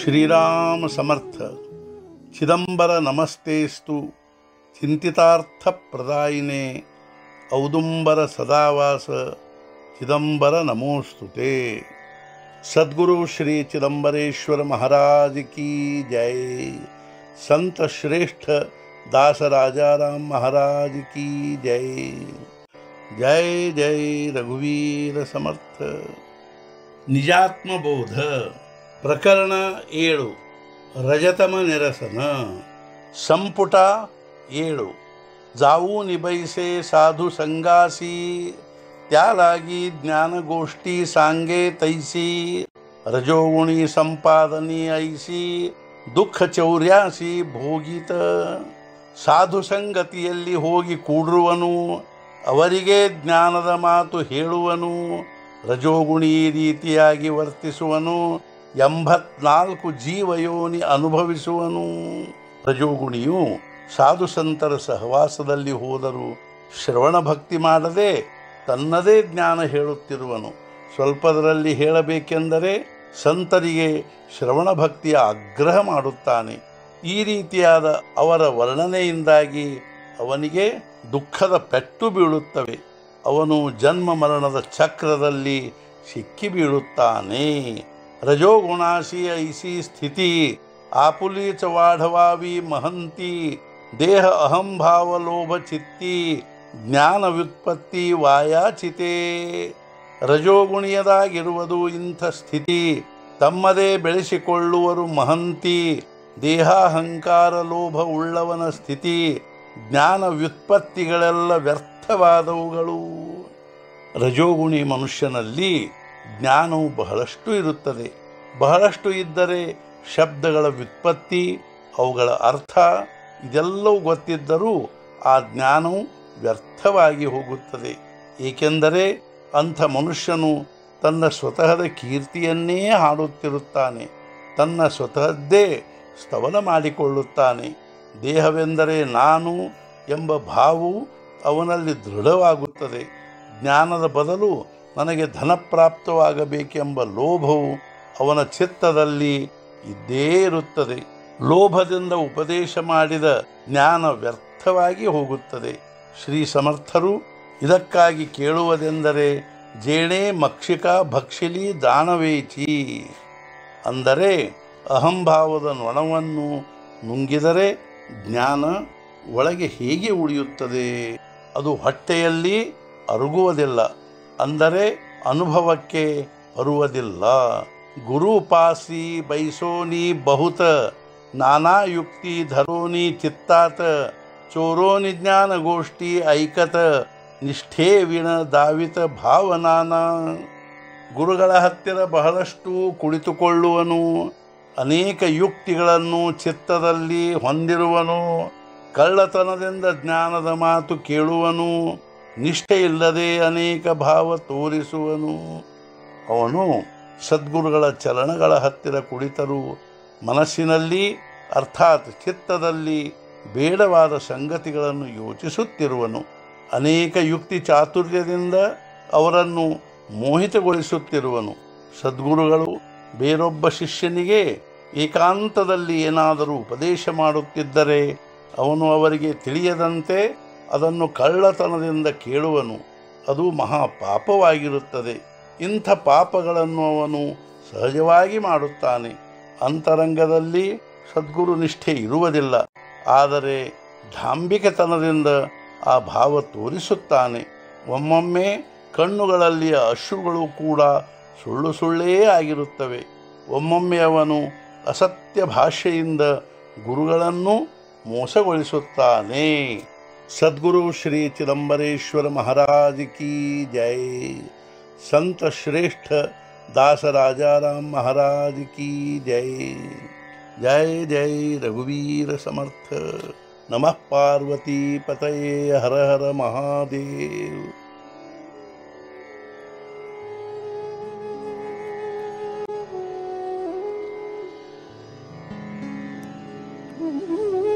ಶ್ರೀರಾಮ ಸಮರ್ಥ ಚಿದಂಬರ ನಮಸ್ತೇಸ್ತು ಚಿಂತಿತಾರ್ಥ ಪ್ರದಾಯಿನೇ ಔದುಂಬರ ಸದಾವಾಸ ಚಿದಂಬರ ನಮೋಸ್ತುತೆ ಸದ್ಗುರು ಶ್ರೀ ಚಿದಂಬರೇಶ್ವರ महाराज की जय संत श्रेष्ठ दास राजाराम महाराज की जय जय जय ರಘುವೀರ ಸಮರ್ಥ ನಿಜಾತ್ಮಬೋಧ ಪ್ರಕರಣ ಏಳು ರಜತಮ ನಿರಸನ ಸಂಪುಟ ಏಳು ಜಾವು ನಿಭೈಸೆ ಸಾಧು ಸಂಗಾಸಿ त्यालागी ज्ञानगोष्टी सांगे तैसी रजोगुणी संपादनी ऐसी ದುಃಖ ಚೌರ್ಯಾಸಿ ಭೋಗಿತ ಸಾಧು ಸಂಗತಿಯಲ್ಲಿ ಹೋಗಿ ಕೂಡಿರುವನು ಅವರಿಗೆ ಜ್ಞಾನದ ಮಾತು ಹೇಳುವನು ರಜೋಗುಣಿ ಈ ರೀತಿಯಾಗಿ ವರ್ತಿಸುವನು ಎಂಬತ್ನಾಲ್ಕು ಜೀವಯೋನಿ ಅನುಭವಿಸುವನು ರಜೋಗುಣಿಯು ಸಾಧು ಸಂತರ ಸಹವಾಸದಲ್ಲಿ ಹೋದರೂ ಶ್ರವಣ ಭಕ್ತಿ ಮಾಡದೆ ತನ್ನದೇ ಜ್ಞಾನ ಹೇಳುತ್ತಿರುವನು ಸ್ವಲ್ಪದರಲ್ಲಿ ಹೇಳಬೇಕೆಂದರೆ ಸಂತರಿಗೆ ಶ್ರವಣ ಭಕ್ತಿಯ ಆಗ್ರಹ ಮಾಡುತ್ತಾನೆ ಈ ರೀತಿಯಾದ ಅವರ ವರ್ಣನೆಯಿಂದಾಗಿ ಅವನಿಗೆ ದುಃಖದ ಪೆಟ್ಟು ಬೀಳುತ್ತವೆ ಅವನು ಜನ್ಮ ಮರಣದ ಚಕ್ರದಲ್ಲಿ ಸಿಕ್ಕಿ ಬೀಳುತ್ತಾನೆ ರಜೋಗುಣಾಸಿ ಐಸಿ ಸ್ಥಿತಿ ಆಪುಲೀಚ ವಾಢವಾವಿ ಮಹಂತಿ ದೇಹ ಅಹಂಭಾವ ಲೋಭ ಚಿತ್ತಿ ಜ್ಞಾನ ವ್ಯುತ್ಪತ್ತಿ ವಾಯಾಚಿತೆ ರಜೋಗುಣಿಯದಾಗಿರುವುದು ಇಂಥ ಸ್ಥಿತಿ ತಮ್ಮದೇ ಬೆಳೆಸಿಕೊಳ್ಳುವರು ಮಹಂತಿ ದೇಹಾಹಂಕಾರ ಲೋಭ ಉಳ್ಳವನ ಸ್ಥಿತಿ ಜ್ಞಾನ ವ್ಯುತ್ಪತ್ತಿಗಳೆಲ್ಲ ವ್ಯರ್ಥವಾದವುಗಳು ರಜೋಗುಣಿ ಮನುಷ್ಯನಲ್ಲಿ ಜ್ಞಾನವು ಬಹಳಷ್ಟು ಇರುತ್ತದೆ ಬಹಳಷ್ಟು ಇದ್ದರೆ ಶಬ್ದಗಳ ವ್ಯುತ್ಪತ್ತಿ ಅವುಗಳ ಅರ್ಥ ಇದೆಲ್ಲವೂ ಗೊತ್ತಿದ್ದರೂ ಆ ಜ್ಞಾನವು ವ್ಯರ್ಥವಾಗಿ ಹೋಗುತ್ತದೆ ಏಕೆಂದರೆ ಅಂಥ ಮನುಷ್ಯನು ತನ್ನ ಸ್ವತಃದ ಕೀರ್ತಿಯನ್ನೇ ಹಾಡುತ್ತಿರುತ್ತಾನೆ ತನ್ನ ಸ್ವತಹದ್ದೇ ಸ್ತವನ ಮಾಡಿಕೊಳ್ಳುತ್ತಾನೆ ದೇಹವೆಂದರೆ ನಾನು ಎಂಬ ಭಾವವು ಅವನಲ್ಲಿ ದೃಢವಾಗುತ್ತದೆ ಜ್ಞಾನದ ಬದಲು ನನಗೆ ಧನಪ್ರಾಪ್ತವಾಗಬೇಕೆಂಬ ಲೋಭವು ಅವನ ಚಿತ್ತದಲ್ಲಿ ಇದ್ದೇ ಇರುತ್ತದೆ ಲೋಭದಿಂದ ಉಪದೇಶ ಮಾಡಿದ ಜ್ಞಾನ ವ್ಯರ್ಥವಾಗಿ ಹೋಗುತ್ತದೆ ಶ್ರೀ ಸಮರ್ಥರು ಇದಕ್ಕಾಗಿ ಕೇಳುವುದೆಂದರೆ ಜೇಣೆ ಮಕ್ಷಿಕ ಭಕ್ಷಿಲಿ ದಾನವೇಚಿ ಅಂದರೆ ಅಹಂಭಾವದ ನೊಣವನ್ನು ನುಂಗಿದರೆ ಜ್ಞಾನ ಒಳಗೆ ಹೇಗೆ ಉಳಿಯುತ್ತದೆ ಅದು ಹೊಟ್ಟೆಯಲ್ಲಿ ಅರುಗುವುದಿಲ್ಲ ಅಂದರೆ ಅನುಭವಕ್ಕೆ ಬರುವುದಿಲ್ಲ ಗುರು ಪಾಸಿ ಬೈಸೋನಿ ಬಹುತ ನಾನಾ ಯುಕ್ತಿ ಧರೋನಿ ಚಿತ್ತಾತ ಚೋರೋನಿ ಜ್ಞಾನ ಗೋಷ್ಠಿ ಐಕತ ನಿಷ್ಠೇ ವಿಣ ದಾವಿತ ಭಾವನಾನ ಗುರುಗಳ ಹತ್ತಿರ ಬಹಳಷ್ಟು ಕುಳಿತುಕೊಳ್ಳುವನು ಅನೇಕ ಯುಕ್ತಿಗಳನ್ನು ಚಿತ್ತದಲ್ಲಿ ಹೊಂದಿರುವನು ಕಳ್ಳತನದಿಂದ ಜ್ಞಾನದ ಮಾತು ಕೇಳುವನು ನಿಷ್ಠೆ ಇಲ್ಲದೆ ಅನೇಕ ಭಾವ ತೋರಿಸುವನು ಅವನು ಸದ್ಗುರುಗಳ ಚರಣಗಳ ಹತ್ತಿರ ಕುಳಿತರು ಮನಸ್ಸಿನಲ್ಲಿ ಅರ್ಥಾತ್ ಚಿತ್ತದಲ್ಲಿ ಬೇಡವಾದ ಸಂಗತಿಗಳನ್ನು ಯೋಚಿಸುತ್ತಿರುವನು ಅನೇಕ ಯುಕ್ತಿ ಚಾತುರ್ಯದಿಂದ ಅವರನ್ನು ಮೋಹಿತಗೊಳಿಸುತ್ತಿರುವನು ಸದ್ಗುರುಗಳು ಬೇರೊಬ್ಬ ಶಿಷ್ಯನಿಗೆ ಏಕಾಂತದಲ್ಲಿ ಏನಾದರೂ ಉಪದೇಶ ಮಾಡುತ್ತಿದ್ದರೆ ಅವನು ಅವರಿಗೆ ತಿಳಿಯದಂತೆ ಅದನ್ನು ಕಳ್ಳತನದಿಂದ ಕೇಳುವನು ಅದು ಮಹಾ ಪಾಪವಾಗಿರುತ್ತದೆ ಇಂಥ ಪಾಪಗಳನ್ನು ಅವನು ಸಹಜವಾಗಿ ಮಾಡುತ್ತಾನೆ ಅಂತರಂಗದಲ್ಲಿ ಸದ್ಗುರು ನಿಷ್ಠೆ ಇರುವುದಿಲ್ಲ ಆದರೆ ಢಾಂಬಿಕತನದಿಂದ ಆ ಭಾವ ತೋರಿಸುತ್ತಾನೆ ಒಮ್ಮೊಮ್ಮೆ ಕಣ್ಣುಗಳಲ್ಲಿಯ ಅಶ್ರುಗಳು ಕೂಡ ಸುಳ್ಳು ಸುಳ್ಳೇ ಆಗಿರುತ್ತವೆ ಒಮ್ಮೊಮ್ಮೆ ಅವನು ಅಸತ್ಯ ಭಾಷೆಯಿಂದ ಗುರುಗಳನ್ನು ಮೋಸಗೊಳಿಸುತ್ತಾನೆ ಸದ್ಗುರು ಶ್ರೀ ಚಿದಂಬರೇಶ್ವರ महाराज की जय संत श्रेष्ठ दास राजाराम महाराज की जय जय जय रघुवीर समर्थ नमः पार्वती पतये हर हर महादेव Mm-hmm.